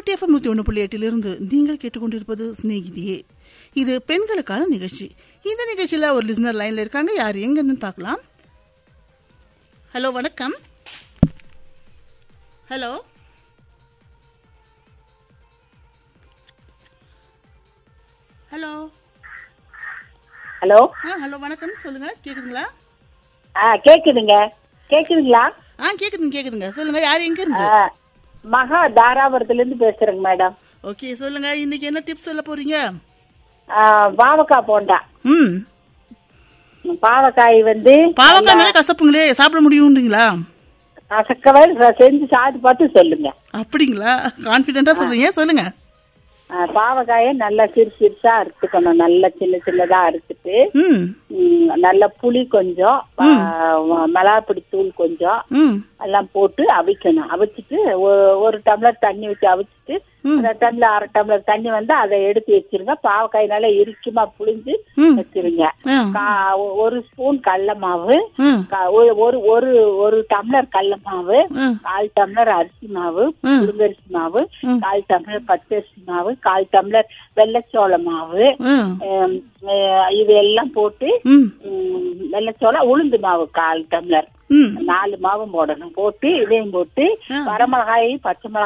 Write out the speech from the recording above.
ஊட்டி FM நூத்தி ஒன்று புள்ளி எட்டிலிருந்து நீங்கள் கேட்டுக்கொண்டிருப்பது சிநேகிதியே இது பெண்களுக்கான நிகழ்ச்சி இந்த நிகழ்ச்சியில ஒரு லிசனர் லைன்ல இருக்காங்க யார் எங்க இருந்து பார்க்கலாம் ஹலோ வணக்கம் ஹலோ ஹலோ ஹலோ ஆ ஹலோ வணக்கம் சொல்லுங்க கேக்குதுங்களா ஆ கேக்குதுங்க கேக்குதுங்களா ஆ கேக்குதுங்க கேக்குதுங்க சொல்லுங்க யார் எங்க இருந்து ஆ, மகா தாராபுரத்துல இருந்து பேசுறேங்க மேடம் ஓகே சொல்லுங்க இன்னைக்கு என்ன டிப்ஸ் சொல்ல போறீங்க ஆ, பாவக்காய் போண்டா ம் பாவக்காய் வந்து பாவக்காய் மேல கசப்புங்களே சாப்பிட முடியும்ன்றீங்களா கசக்கவே செஞ்சு சாப்பிட்டு பார்த்து சொல்லுங்க அப்படிங்களா கான்பிடென்டா சொல்றீங்க சொல்லுங்க ஆ, பாவக்காயை நல்லா சிறு சிறுசா அறுத்துக்கணும் நல்லா சின்ன சின்னதா அறுத்துட்டு ம் ம், நல்ல புளி கொஞ்சம் ஆ, மிளகாப்பொடி தூள் கொஞ்சம் ம் எல்லாம் போட்டு அவிக்கணும் அவிச்சிட்டு ஒ- ஒரு டம்ளர் தண்ணி வச்சு அவிச்சிட்டு அந்த டம்ளர் அரை டம்ளர் தண்ணி வந்து அதை எடுத்து வச்சிருங்க பாவக்காய் நல்லா இறுக்கமா புளிஞ்சு ம். வச்சிருங்க ஆ. கா- ஒ- ஒரு ஸ்பூன் கடல மாவு ம் கா- ஒரு ஒரு ஒரு ஒரு டம்ளர் கடல மாவு ம் கால் டம்ளர் அரிசி மாவு ம். புழுங்கரிசி மாவு ம். கால் டம்ளர் பச்சரிசி மாவு கால் டம்ளர் வெள்ளச்சோள மாவு ம் ஹம், அஹ், இது எல்லாம் போட்டு ம் ம், வெள்ளச்சோள உளுந்து மாவு கால் டம்ளர் ம் நாலு மாவும் போடணும் போட்டு இதையும் போட்டு ஆ. வரமிளகாய் பச்சை மிளகாய்